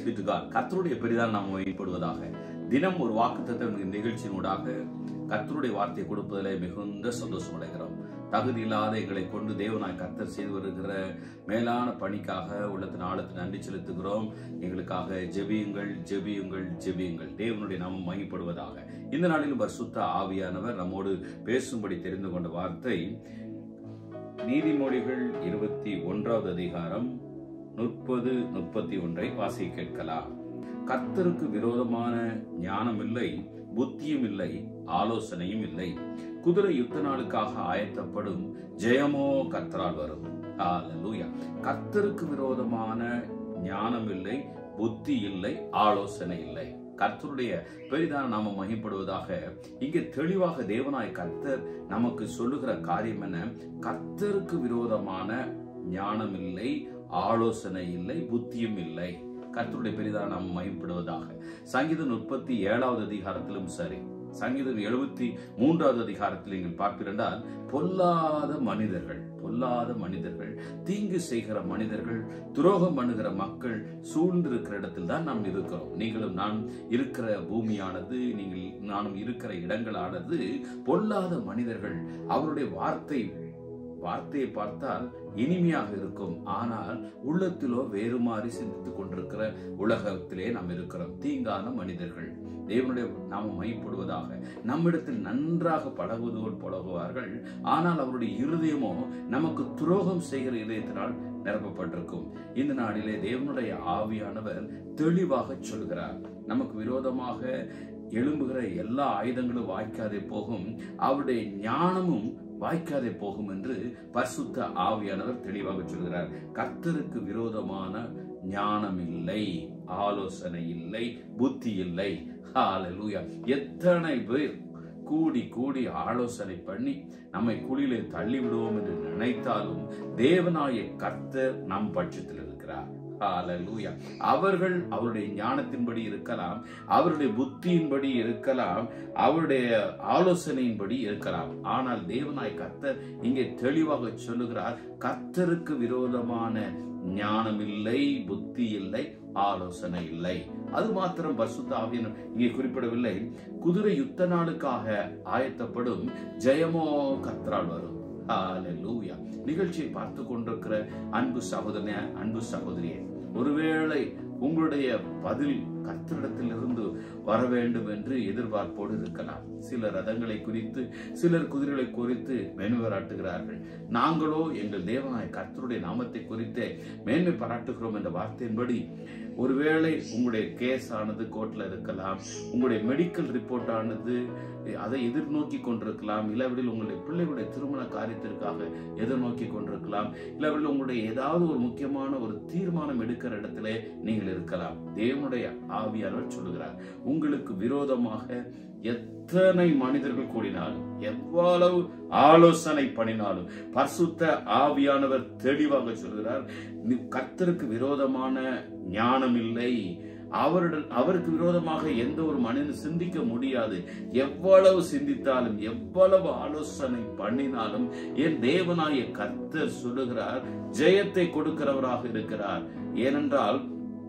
be to God. கர்த்தருடைய பெரிதால் நாம் வழிபடுவதாக தினம் ஒரு வாக்குத்தத்த நிகழ்ச்சியினூடாக கர்த்தருடைய வார்த்தையை கொடுப்பதிலே மிகுந்த சந்தோஷம் அடைகிறோம் தகுதி இல்லாத எங்களை கொண்டு தேவனாய் கர்த்தர் செய்து வருகிற மேலான பணிக்காக உள்ளத்தின் ஆழத்தில் நன்றி செலுத்துகிறோம் எங்களுக்காக ஜெபியுங்கள் ஜெபியுங்கள் ஜெபியுங்கள் தேவனுடைய நாமம் மகிப்படுவதாக இந்த நாளிலும் பரிசுத்த ஆவியானவர் நம்மோடு பேசும்படி தெரிந்து கொண்ட வார்த்தை நீதிமொழிகள் இருபத்தி ஒன்றாவது அதிகாரம் முப்பது முப்பத்தி ஒன்றை வாசி கேட்கலாம் கர்த்தருக்கு விரோதமான ஞானம் இல்லை புத்தியும் இல்லை ஆலோசனையும் இல்லை குதிரை யுத்த நாளுக்காக ஆயத்தப்படும் ஜெயமோ கர்த்தரால் வரும் ஹalleluya கர்த்தருக்கு விரோதமான ஞானம் இல்லை புத்தி இல்லை ஆலோசனை இல்லை கர்த்தருடைய பெரிதான நாம மகிப்படுவதாக இங்கே தெளிவாக தேவனாய் கர்த்தர் நமக்கு சொல்லுகிற காரியம் என்ன கர்த்தருக்கு விரோதமான ஞானம் இல்லை ஆலோசனை இல்லை புத்தியும் இல்லை கர்த்தருடைய பெரிதான நாம் மகிப்படுவதாக சங்கீதம் முப்பத்தி ஏழாவது அதிகாரத்திலும் சரி சங்கீதம் எழுபத்தி மூன்றாவது அதிகாரத்தில் நீங்கள் பார்ப்பிருந்தால் பொல்லாத மனிதர்கள் பொல்லாத மனிதர்கள் தீங்கு செய்கிற மனிதர்கள் துரோகம் பண்ணுகிற மக்கள் சூழ்ந்திருக்கிற இடத்தில் தான் நாம் இருக்கிறோம் நீங்களும் நான் இருக்கிற பூமியானது நீங்கள் நானும் இருக்கிற இடங்களானது பொல்லாத மனிதர்கள் அவருடைய வார்த்தை வார்த்தையை பார்த்தால் இனிமையாக இருக்கும் ஆனால் உள்ளத்திலோ வேறு மாறி சிந்தித்துக் கொண்டிருக்கிற உலகத்திலே நாம் இருக்கிறோம் தீங்கான மனிதர்கள் தேவனுடைய நாம மைப்படுவதாக நம்மிடத்தில் நன்றாக பழகுவதோடு பழகுவார்கள் ஆனால் அவருடைய இருதயமோ நமக்கு துரோகம் செய்கிற இதயத்தினால் நிரப்பப்பட்டிருக்கும் இந்த நாளிலே தேவனுடைய ஆவியானவர் தெளிவாக சொல்கிறார் நமக்கு விரோதமாக எழும்புகிற எல்லா ஆயுதங்களும் வாய்க்காதே போகும் அவருடைய ஞானமும் வாய்க்காதே போகும் என்று பரிசுத்த ஆவியானவர் தெளிவாக சொல்கிறார் கர்த்தருக்கு விரோதமான ஞானம் இல்லை ஆலோசனை இல்லை புத்தி இல்லை ஹalleluya எத்தனை பேர் கூடி கூடி ஆலோசனை பண்ணி நம்மை குழியிலே தள்ளி விடுவோம் என்று நினைத்தாலும் தேவனாய கர்த்தர் நம் பட்சத்தில் இருக்கிறார் ஹalleluya அவர்கள் அவருடைய ஞானத்தின்படி இருக்கலாம் அவருடைய புத்தியின்படி இருக்கலாம் அவருடைய ஆலோசனையின்படி இருக்கலாம் ஆனால் தேவனாய் கர்த்தர் இங்கே தெளிவாக சொல்லுகிறார் கர்த்தருக்கு விரோதமான ஞானம் இல்லை புத்தி இல்லை ஆலோசனை இல்லை அது மாத்திரம் பரிசுத்த ஆவியன் இங்கே குறிப்பிடவில்லை குதிரை யுத்த நாளுக்காக ஆயத்தப்படும் ஜெயமோ கர்த்தரால் வரும் ஹalleluya நிகழ்ச்சியை பார்த்து கொண்டிருக்கிற அன்பு சகோதரனே அன்பு சகோதரியே ஒருவேளை உங்களுடைய பதில் கர்த்தரிடத்தில் இருந்து வர வேண்டும் என்று எதிர்பார்ப்போடு இருக்கலாம் சிலர் ரதங்களை குறித்து சிலர் குதிரைகளை குறித்து மேன்மை பாராட்டுகிறார்கள் நாங்களோ எங்கள் தேவனாய் கர்த்தருடைய நாமத்தை குறித்தே மேன்மை பாராட்டுகிறோம் என்ற வார்த்தையின்படி ஒருவேளை உங்களுடைய கேஸ் ஆனது கோர்ட்ல இருக்கலாம் உங்களுடைய மெடிக்கல் ரிப்போர்ட் ஆனது அதை எதிர்நோக்கி கொண்டிருக்கலாம் இல்லாவிடில் உங்களுடைய பிள்ளைகளுடைய திருமண காரியத்திற்காக எதிர்நோக்கி கொண்டிருக்கலாம் இல்லாவிடில் உங்களுடைய ஏதாவது ஒரு முக்கியமான ஒரு தீர்மானம் எடுக்கிற இடத்திலே நீங்கள் இருக்கலாம் தேவனுடைய ஆவியானவர் சொல்லுகிறார் உங்களுக்கு விரோதமாக எத்தனை மனிதர்கள் கூடினாலும் எவ்வளவு ஆலோசனை பண்ணினாலும் பரிசுத்த ஆவியானவர் தெளிவாக சொல்கிறார் "நீ கர்த்தருக்கு விரோதமான ஞானம் இல்லை அவருடன் அவருக்கு விரோதமாக எந்த ஒரு மனிதன் சிந்திக்க முடியாது எவ்வளவு சிந்தித்தாலும் எவ்வளவு ஆலோசனை பண்ணினாலும் என் தேவனாய கர்த்தர் சொல்லுகிறார் ஜெயத்தை கொடுக்கிறவராக இருக்கிறார் ஏனென்றால்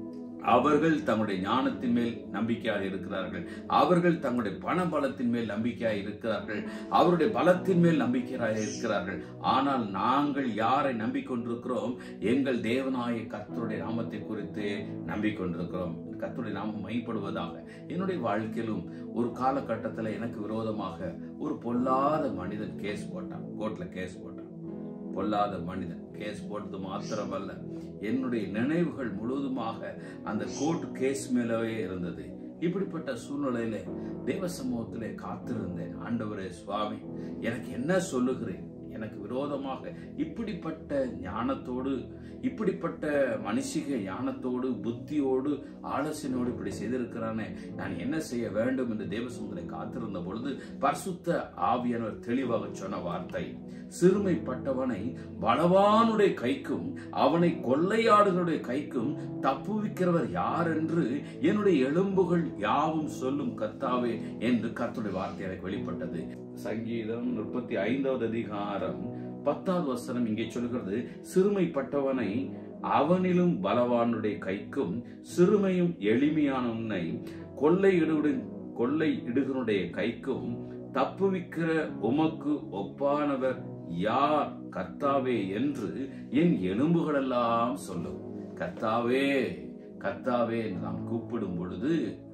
அவர்கள் தங்களுடைய ஞானத்தின் மேல் நம்பிக்கையாக இருக்கிறார்கள் அவர்கள் தங்களுடைய பண பலத்தின் மேல் நம்பிக்கையாக இருக்கிறார்கள் அவருடைய பலத்தின் மேல் நம்பிக்கையாக இருக்கிறார்கள் ஆனால் நாங்கள் யாரை நம்பிக்கொண்டிருக்கிறோம் எங்கள் தேவனாய கர்த்தருடைய நாமத்தை குறித்து நம்பிக்கொண்டிருக்கிறோம் கர்த்தருடைய நாமம் மைப்படுவதாக என்னுடைய வாழ்க்கையிலும் ஒரு காலகட்டத்தில் எனக்கு விரோதமாக ஒரு பொல்லாத மனிதன் கேஸ் போட்டான் கோர்ட்ல கேஸ் போட்டான் பொல்லாத மனிதன் கேஸ் போட்டது மாத்திரமல்ல என்னுடைய நினைவுகள் முழுவதுமாக அந்த கோர்ட் கேஸ் மேலவே இருந்தது இப்படிப்பட்ட சூழ்நிலையில தேவ சமூகத்திலே காத்திருந்தேன் ஆண்டவரே சுவாமி எனக்கு என்ன சொல்லுகிறேன் எனக்கு விரோதமாக இப்படிப்பட்ட ஞானத்தோடு இப்படிப்பட்ட மனுஷிக ஞானத்தோடு புத்தியோடு ஆலோசனையோடு இப்படி செய்திருக்கிறானே நான் என்ன செய்ய வேண்டும் என்று தேவசமுதரை காத்திருந்த பொழுது பரிசுத்த ஆவியானவர் தெளிவாக சொன்ன வார்த்தை சிறுமைப்பட்டவனை பலவானுடைய கைக்கும் அவனை கொள்ளையாடுகளுடைய கைக்கும் தப்புவிக்கிறவர் யார் என்று என்னுடைய எலும்புகள் யாவும் சொல்லும் கர்த்தாவே என்று கர்த்தருடைய வார்த்தை எனக்கு வெளிப்பட்டது சங்கீதம் முப்பத்தி ஐந்தாவது அதிகாரம் பத்தாவது வசனம் இங்கே சொல்கிறது சிறுமைப்பட்டவனை அவனிலும் பலவானுடைய கைக்கும் சிறுமையும் எளிமையான உன்னை கொள்ளையிடு கொள்ளை இடுகனுடைய கைக்கும் தப்புவிக்கிற உமக்கு ஒப்பானவர் யார் கர்த்தாவே என்று என் எலும்புகளெல்லாம் சொல்லும் கர்த்தாவே கர்த்தாவே என்று நாம் கூப்பிடும் பொழுது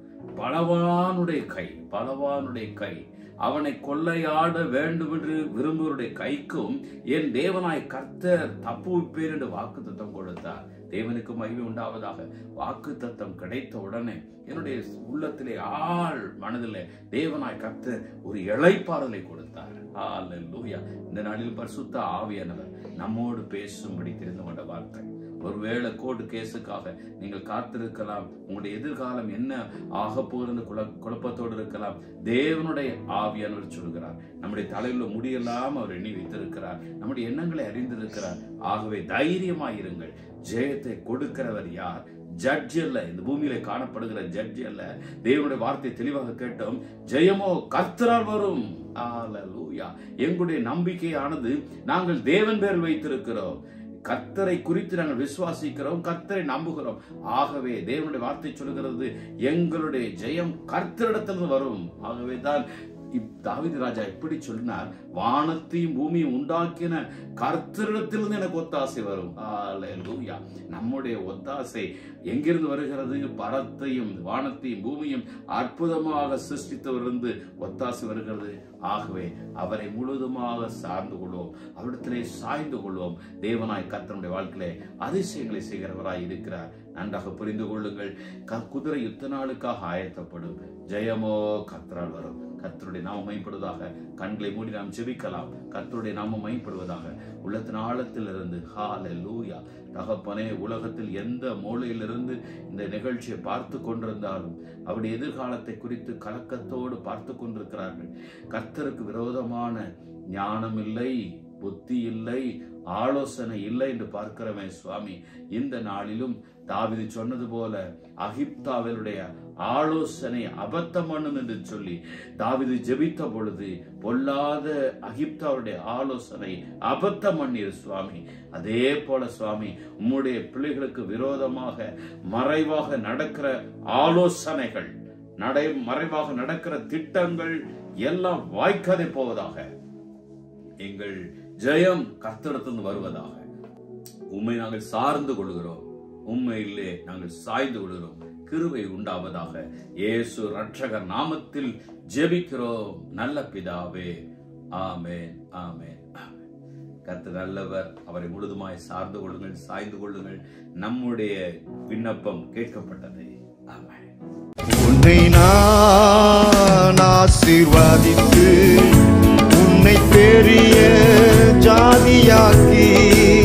பலவானுடைய கை பலவானுடைய கை அவனை கொள்ளையாட வேண்டும் என்று விரும்புவருடைய கைக்கும் என் தேவனாய் கர்த்தர் தப்புவிப்பேன் என்று வாக்கு தத்தம் கொடுத்தார் தேவனுக்கு மகிமை உண்டாவதாக வாக்கு தத்தம் கிடைத்த உடனே என்னுடைய உள்ளத்திலே ஆள் மனதிலே தேவனாய் கர்த்தர் ஒரு இளைப்பாறலை கொடுத்தார் ஹalleluya இந்த நாளில் பரிசுத்த ஆவியானவர் நம்மோடு பேசும்படி தெரிந்து கொண்ட வார்த்தை ஒருவேளை கோர்ட்டு கேஸுக்காக நீங்கள் காத்திருக்கலாம் உங்களுடைய எதிர்காலம் என்ன ஆக போகிறது குழ குழப்பத்தோடு இருக்கலாம் தேவனுடைய ஆவியானவர் சொல்கிறார் நம்முடைய தலையில முடியெல்லாம் அவர் எண்ணி வைத்திருக்கிறார் நம்முடைய எண்ணங்களை அறிந்திருக்கிறார் ஆகவே தைரியமாயிருங்கள் ஜெயத்தை கொடுக்கிறவர் யார் ஜட்ஜ் அல்ல இந்த பூமியில காணப்படுகிற ஜட்ஜ் அல்ல தேவனுடைய வார்த்தை தெளிவாக கேட்டோம் ஜெயமோ கர்த்தரால் வரும் ஹalleluya எங்களுடைய நம்பிக்கையானது நாங்கள் தேவன் பேரில் வைத்திருக்கிறோம் கர்த்தரை குறித்து நாங்கள் விசுவாசிக்கிறோம் கர்த்தரை நம்புகிறோம் ஆகவே தேவனுடைய வார்த்தை சொல்கிறது எங்களுடைய ஜெயம் கர்த்தரிடத்திலிருந்து வரும் ஆகவே தான் இப் தாவீது ராஜா எப்படி சொன்னார் வானத்தையும் பூமியும் உண்டாக்கின கர்த்தரிடத்திலிருந்து எனக்கு ஒத்தாசை வரும் ஹalleluya நம்முடைய ஒத்தாசை எங்கிருந்து வருகிறது பரத்தையும் வானத்தையும் பூமியும் அற்புதமாக சிருஷ்டித்தவரிருந்து ஒத்தாசை வருகிறது ஆகவே அவரை முழுதுமாக சார்ந்து கொள்வோம் அவரிடத்திலே சாய்ந்து கொள்வோம் தேவனாய் கர்த்தனுடைய வாழ்க்கையிலே அதிசயங்களை செய்கிறவராய் இருக்கிறார் நன்றாக புரிந்து கொள்ளுங்கள் க- குதிரை யுத்த நாளுக்காக ஆயத்தப்படும் ஜெயமோ கர்த்தரால் வரும் கர்த்தருடைய நாமம் மைப்படுவதாக கண்களை மூடி நாம் ஜெபிக்கலாம் கர்த்தருடைய நாமம் மைப்படுவதாக உள்ளத்தின் ஆழத்தில் இருந்து ஹalleluya தகப்பனே உலகத்தில் எந்த மூலையிலிருந்து இந்த நிகழ்ச்சியை பார்த்து கொண்டிருந்தாலும் அவருடைய எதிர்காலத்தை குறித்து கலக்கத்தோடு பார்த்து கொண்டிருக்கிறார்கள் கர்த்தருக்கு விரோதமான ஞானம் இல்லை புத்தி இல்லை ஆலோசனை இல்லை என்று பார்க்கிறவன் சுவாமி இந்த நாளிலும் தாவிது சொன்னது போல அகிப்தாவினுடைய ஆலோசனை அபத்தம் பண்ணும் என்று சொல்லி தாவிது ஜெபித்த பொழுது பொல்லாத அகிப்தாவுடைய ஆலோசனை அபத்தம் பண்ணீர் சுவாமி அதே போல சுவாமி உம்முடைய பிள்ளைகளுக்கு விரோதமாக மறைவாக நடக்கிற ஆலோசனைகள் நடை மறைவாக நடக்கிற திட்டங்கள் எல்லாம் வாய்க்காதே போவதாக எங்கள் ஜெயம் கர்த்தரிடத்திலிருந்து வருவதாக உம்மை நாங்கள் சார்ந்து கொள்கிறோம் உண்மையிலே நாங்கள் சாய்ந்து கொள்கிறோம் கிருபை உண்டாவதாக இயேசு ரட்சகர் நாமத்தில் ஜெபிக்கிறோம் நல்ல பிதாவே ஆமென் ஆமென் ஆமென். கர்த்தர் நல்லவர் அவரை முழுதுமாய் சார்ந்து கொள்ளுங்கள் சாய்ந்து கொள்ளுங்கள் நம்முடைய விண்ணப்பம் கேட்கப்பட்டது ஆமென் உன்னை நான் ஆசீர்வதித்து உன்னை பெரிய ஜாதியாக்கி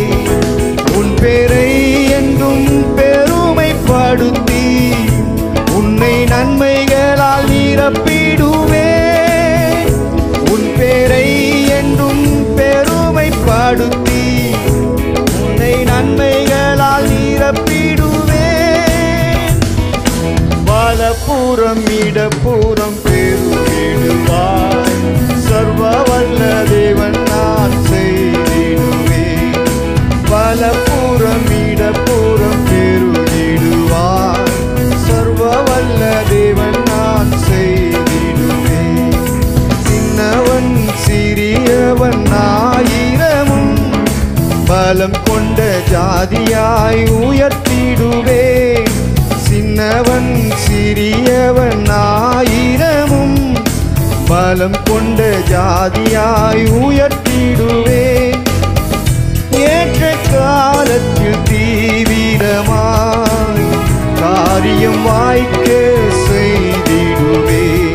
உன் பேரை என்றும் பெருமைப்படுத்தி உன்னை நன்மைகளால் நிரப்பிடுவே உன் பேரை என்றும் பெருமைப்படுத்தி உன்னை நன்மைகளால் நிரப்பிடுவேன் வலப்புறம் இடப்புறம் பெருகிடுவாய் சர்வ வல்ல தேவன் நான் செய்திடுவேன் வலப்புறம் இடப்புறம் பெருகிடுவாய் சர்வ வல்ல தேவன் நான் செய்திடுவேன் சின்னவன் சிறியவன் ஆயிரமும் பலம் கொண்ட ஜாதியாய் உயர்த்திடுவேன் சின்னவன் சிறியவன் ஆயிரமும் பலம் கொண்ட ஜாதியாய் உயர்த்திடுவேன் ஏற்ற காலத்தில் தீவிரமாய் காரியம் வாய்க்க செய்திடுவேன்